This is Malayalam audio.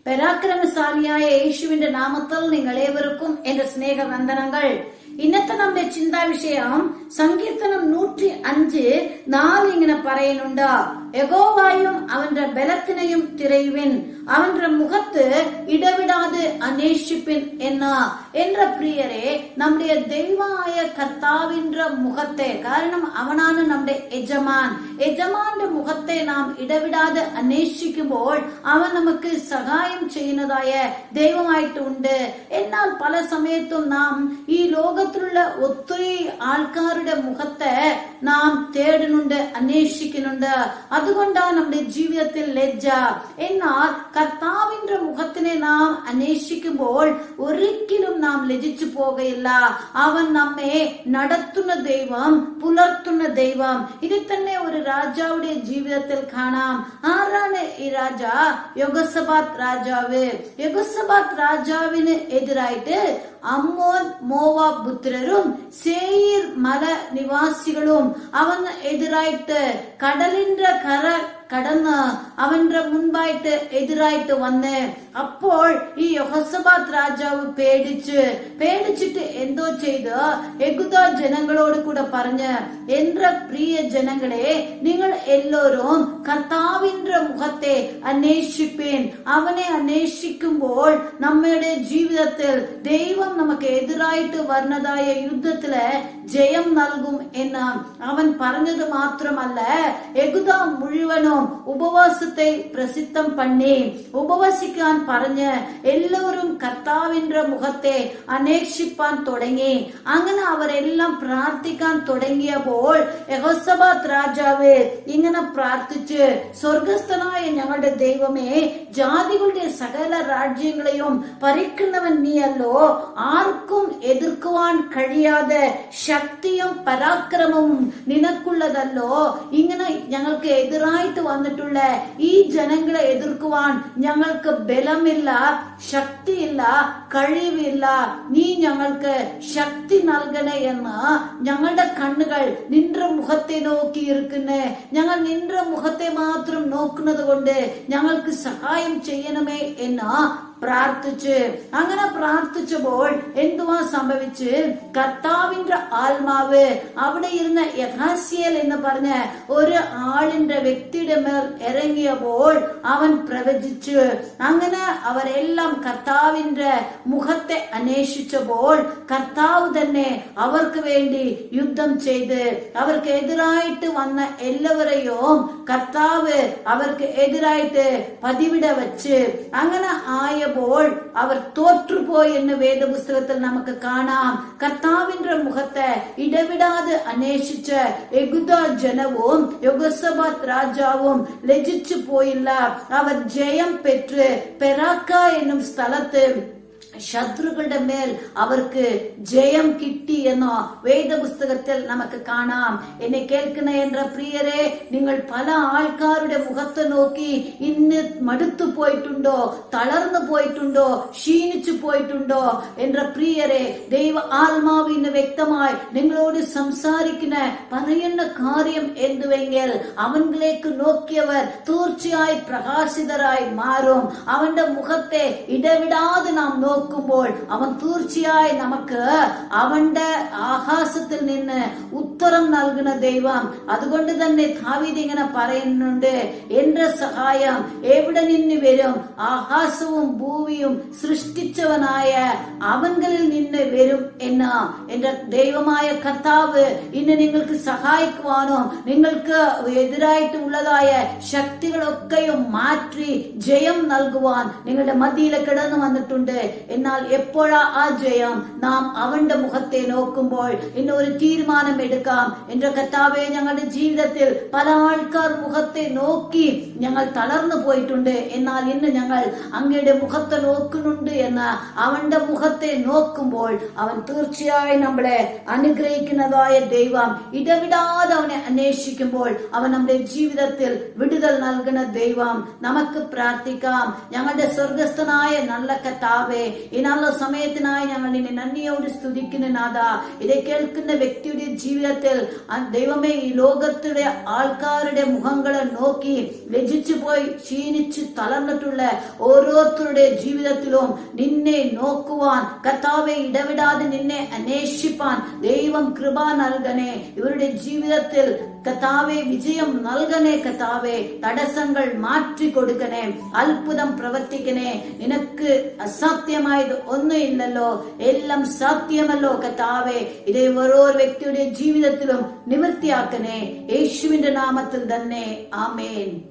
പരാക്രമശാലിയായ യേശുവിന്റെ നാമത്തിൽ നിങ്ങൾ ഏവർക്കും എന്റെ സ്നേഹവന്ദനങ്ങൾ ഇന്നത്തെ നമ്മുടെ ചിന്താ വിഷയം സങ്കീർത്തനം നൂറ്റി അഞ്ച് നാല് ഇങ്ങനെ പറയുന്നുണ്ട് യഗോവായും അവന്റെ ബലത്തിനെയും തിരയുവിൻ അവന്റെ മുഖത്ത് ഇടവിടാതെ അന്വേഷിപ്പിൻ എന്ന എன்ற പ്രിയരെ നമ്മുടെ ദൈവമായ കർത്താവിന്റെ മുഖത്തെ കാരണം അവനാണ് നമ്മുടെ യജമാൻ യജമാന്റെ മുഖത്തെ നാം ഇടവിടാതെ അന്വേഷിക്കുമ്പോൾ അവൻ നമുക്ക് സഹായം ചെയ്യുന്നതായ ദൈവമായിട്ടുണ്ട് എന്നാൽ പല സമയത്തും നാം ഈ ലോകത്തിലുള്ള ഒത്തിരി ആൾക്കാരുടെ മുഖത്തെ നാം തേടുന്നുണ്ട് അന്വേഷിക്കുന്നുണ്ട് അതുകൊണ്ടാണ് നമ്മുടെ ജീവിതത്തിൽ ലജ്ജ എന്നാൽ കർത്താവിന്റെ മുഖത്തിനെ നാം അന്വേഷിക്കുമ്പോൾ ഒരിക്കലും നാം ലജിച്ചു പോകുകയില്ല അവൻ നമ്മെ നടത്തുന്ന ദൈവം പുലർത്തുന്ന ദൈവം ഇതിൽ തന്നെ ഒരു രാജാവുടെ ജീവിതത്തിൽ കാണാം ആരാണ് ഈ രാജ യോഗസഭാത് രാജാവ് യോഗസഭാത് രാജാവിന് എതിരായിട്ട് അമ്മോൻ മോവ പുത്രരും സേയിർ മല നിവാസികളും അവന് എതിരായിട്ട് കടലിന്റെ കര കടന്ന് അവന്റെ മുൻപായിട്ട് എതിരായിട്ട് വന്ന് അപ്പോൾ ഈ യൊഹസബാത്ത് രാജാവ് പേടിച്ച് പേടിച്ചിട്ട് എന്തോ ചെയ്ത് യഗുദ ജനങ്ങളോട് കൂടെ പറഞ്ഞ് എന്റെ പ്രിയ ജനങ്ങളെ നിങ്ങൾ എല്ലാവരും കർത്താവിന്റെ മുഖത്തെ അന്വേഷിപ്പേൻ അവനെ അന്വേഷിക്കുമ്പോൾ നമ്മുടെ ജീവിതത്തിൽ ദൈവം നമുക്ക് എതിരായിട്ട് വരുന്നതായ യുദ്ധത്തില് ജയം നൽകും എന്ന് അവൻ പറഞ്ഞത് മാത്രമല്ല യഗുദ മുഴുവനും ഉപവാസത്തെ പ്രസിദ്ധം പണി ഉപവസിക്കാൻ പറഞ്ഞ് എല്ലാവരും കർത്താവിന്റെ മുഖത്തെ അന്വേഷിപ്പാൻ തുടങ്ങി അങ്ങനെ അവരെല്ലാം പ്രാർത്ഥിക്കാൻ തുടങ്ങിയപ്പോൾ യഹോസബാത്ത് രാജാവ് ഇങ്ങനെ പ്രാർത്ഥിച്ച് സ്വർഗസ്ഥനായ ഞങ്ങളുടെ ദൈവമേ ജാതികളുടെ സകല രാജ്യങ്ങളെയും ഭരിക്കുന്നവൻ നീയല്ലോ ആർക്കും എതിർക്കുവാൻ കഴിയാതെ ശക്തിയും പരാക്രമവും നിനക്കുള്ളതല്ലോ ഇങ്ങനെ ഞങ്ങൾക്ക് എതിരായിട്ട് വന്നിട്ടുള്ള ഈ ജനങ്ങളെ എതിർക്കുവാൻ ഞങ്ങൾക്ക് ബലമില്ല ശക്തിയില്ല കഴിവില്ല നീ ഞങ്ങൾക്ക് ശക്തി നൽകണേ എന്ന് ഞങ്ങളുടെ കണ്ണുകൾ നിന്റെ മുഖത്തെ നോക്കിയിരിക്കുന്നേ ഞങ്ങൾ നിന്റെ മുഖത്തെ മാത്രം നോക്കുന്നത് കൊണ്ട് ഞങ്ങൾക്ക് സഹായം ചെയ്യണമേ എന്ന് പ്രാർത്ഥിച്ച് അങ്ങനെ പ്രാർത്ഥിച്ചപ്പോൾ എന്തുവാ സംഭവിച്ച് കർത്താവിന്റെ ആത്മാവ് അവിടെ ഇരുന്ന യഥാസ്യൽ എന്ന് പറഞ്ഞ ഒരു ആളിന്റെ വ്യക്തിയുടെ മേൽ ഇറങ്ങിയപ്പോൾ അവൻ പ്രവചിച്ചു അങ്ങനെ അവരെല്ലാം കർത്താവിന്റെ മുഖത്തെ അന്വേഷിച്ചപ്പോൾ കർത്താവ് തന്നെ അവർക്ക് വേണ്ടി യുദ്ധം ചെയ്ത് അവർക്ക് എതിരായിട്ട് വന്ന എല്ലാവരെയും കർത്താവ് അവർക്ക് എതിരായിട്ട് പതിവിട വെച്ച് അങ്ങനെ ആയ ആയപ്പോൾ അവർ തോറ്റുപോയി എന്ന് വേദപുസ്തകത്തിൽ നമുക്ക് കാണാം കർത്താവിന്റെ മുഖത്തെ ഇടവിടാതെ അന്വേഷിച്ച് യഗുദ ജനവും യുഗസഭാത് രാജാവും ലജിച്ചു പോയില്ല അവർ ജയം പെറ്റ് പെരാക്ക എന്നും സ്ഥലത്ത് ശത്രുക്കളുടെ മേൽ അവർക്ക് ജയം കിട്ടി എന്നോ വേദപുസ്തകത്തിൽ നമുക്ക് കാണാം എന്നെ കേൾക്കുന്ന എன்ற പ്രിയരെ നിങ്ങൾ പല ആൾക്കാരുടെ മുഖത്ത് നോക്കി ഇന്ന് മടുത്തു പോയിട്ടുണ്ടോ തളർന്നു പോയിട്ടുണ്ടോ ക്ഷീണിച്ചു പോയിട്ടുണ്ടോ എன்ற പ്രിയരെ ദൈവ ആത്മാവ് ഇന്ന് വ്യക്തമായി നിങ്ങളോട് സംസാരിക്കുന്ന പറയുന്ന കാര്യം എന്തുവെങ്കിൽ അവനിലേക്ക് നോക്കിയവർ തീർച്ചയായി പ്രകാശിതരായി മാറും അവന്റെ മുഖത്തെ ഇടവിടാതെ നാം നോക്കുമ്പോൾ അവൻ തീർച്ചയായി നമുക്ക് അവന്റെ ആകാശത്തിൽ നിന്ന് ഉത്തരം നൽകുന്ന ദൈവം അതുകൊണ്ട് തന്നെ ദാവീദ് ഇങ്ങനെ പറയുന്നുണ്ട് എന്റെ സഹായം എവിടെ നിന്ന് വരും ആകാശവും ഭൂമിയും സൃഷ്ടിച്ചവനായ അവൻകളിൽ നിന്ന് വരും എന്ന് എന്റെ ദൈവമായ കർത്താവ് ഇന്ന് നിങ്ങൾക്ക് സഹായിക്കുവാനോ നിങ്ങൾക്ക് എതിരായിട്ട് ഉള്ളതായ ശക്തികളൊക്കെയും മാറ്റി ജയം നൽകുവാൻ നിങ്ങളുടെ മധ്യയിൽ കിടന്നു വന്നിട്ടുണ്ട് എന്നാൽ എപ്പോഴാ ആ ജയം നാം അവന്റെ മുഖത്തെ നോക്കുമ്പോൾ ഇന്ന് ഒരു തീരുമാനം എടുക്കാം എന്റെ കർത്താവെ ഞങ്ങളുടെ ജീവിതത്തിൽ പല ആൾക്കാർ മുഖത്തെ നോക്കി ഞങ്ങൾ തളർന്നു പോയിട്ടുണ്ട് എന്നാൽ ഇന്ന് ഞങ്ങൾ അങ്ങയുടെ മുഖത്തെ നോക്കുന്നുണ്ട് എന്ന് അവന്റെ മുഖത്തെ നോക്കുമ്പോൾ അവൻ തീർച്ചയായും നമ്മളെ അനുഗ്രഹിക്കുന്നതായ ദൈവം ഇടവിടാതെ അവനെ അന്വേഷിക്കുമ്പോൾ അവൻ നമ്മുടെ ജീവിതത്തിൽ വിടുതൽ നൽകുന്ന ദൈവം നമുക്ക് പ്രാർത്ഥിക്കാം ഞങ്ങളുടെ സ്വർഗസ്ഥനായ നല്ല കർത്താവെ ഈ നല്ല സമയത്തിനായി ഞങ്ങൾ നിന്നെ നന്ദിയോട് സ്തുതിക്കുന്ന നാഥ ഇதை കേൾക്കുന്ന വ്യക്തിയുടെ ജീവിതത്തിൽ ആ ദൈവമേ ഈ ലോകത്തിലെ ആൾക്കാരുടെ മുഖങ്ങളെ നോക്കി ലജിച്ചു പോയി ക്ഷീണിച്ച് തളർന്നിട്ടുള്ള ഓരോരുത്തരുടെ ജീവിതത്തിലും നിന്നെ നോക്കുവാൻ കർത്താവെ ഇടവിടാതെ നിന്നെ അന്വേഷിപ്പാൻ ദൈവം കൃപ നൽകണേ ഇവരുടെ ജീവിതത്തിൽ കർത്താവെ വിജയം നൽകണേ കർത്താവെ തടസ്സങ്ങൾ മാറ്റി കൊടുക്കണേ അത്ഭുതം പ്രവർത്തിക്കണേ നിനക്ക് അസാധ്യമായത് ഒന്നുമില്ലല്ലോ എല്ലാം സാധ്യമല്ലോ കർത്താവെ ഇതേ ഓരോ വ്യക്തിയുടെ ജീവിതത്തിലും നിവൃത്തിയാക്കണേ യേശുവിന്റെ നാമത്തിൽ തന്നെ ആമേൻ